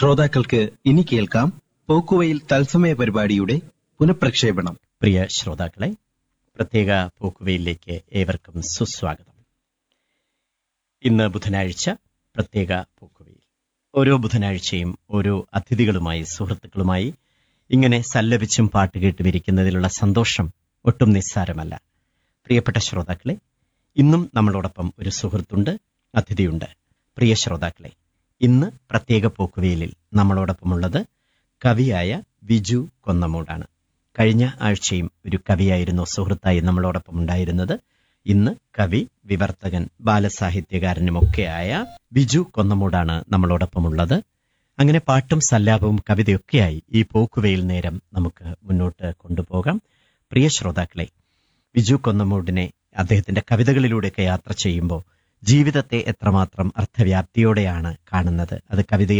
ശ്രോതാക്കൾക്ക് ഇനി കേൾക്കാം പോക്കുവയിൽ തത്സമയ പരിപാടിയുടെ പുനഃപ്രക്ഷേപണം പ്രിയ ശ്രോതാക്കളെ പ്രത്യേക പോക്കുവയിലേക്ക് ഏവർക്കും സുസ്വാഗതം ഇന്ന് ബുധനാഴ്ച പ്രത്യേക പോക്കുവയിൽ ഓരോ ബുധനാഴ്ചയും ഓരോ അതിഥികളുമായി സുഹൃത്തുക്കളുമായി ഇങ്ങനെ സല്ലപിച്ചും പാട്ടുകേട്ടും ഇരിക്കുന്നതിലുള്ള സന്തോഷം ഒട്ടും നിസ്സാരമല്ല പ്രിയപ്പെട്ട ശ്രോതാക്കളെ ഇന്നും നമ്മളോടൊപ്പം ഒരു സുഹൃത്തുണ്ട് അതിഥിയുണ്ട് പ്രിയ ശ്രോതാക്കളെ ഇന്ന് പ്രത്യേക പോക്കുവയിലിൽ നമ്മളോടൊപ്പമുള്ളത് കവിയായ വിജു കൊന്നമൂടാണ് കഴിഞ്ഞ ആഴ്ചയും ഒരു കവിയായിരുന്നു സുഹൃത്തായി നമ്മളോടൊപ്പം ഉണ്ടായിരുന്നത് ഇന്ന് കവി വിവർത്തകൻ ബാലസാഹിത്യകാരനുമൊക്കെയായ ബിജു കൊന്നമൂടാണ് നമ്മളോടൊപ്പമുള്ളത് അങ്ങനെ പാട്ടും സല്ലാപവും കവിതയൊക്കെയായി ഈ പോക്കുവയിൽ നേരം നമുക്ക് മുന്നോട്ട് കൊണ്ടുപോകാം പ്രിയ ശ്രോതാക്കളെ ബിജു കൊന്നമൂടിനെ അദ്ദേഹത്തിന്റെ കവിതകളിലൂടെയൊക്കെ യാത്ര ചെയ്യുമ്പോൾ ജീവിതത്തെ എത്രമാത്രം അർത്ഥവ്യാപ്തിയോടെയാണ് കാണുന്നത് അത് കവിതയിൽ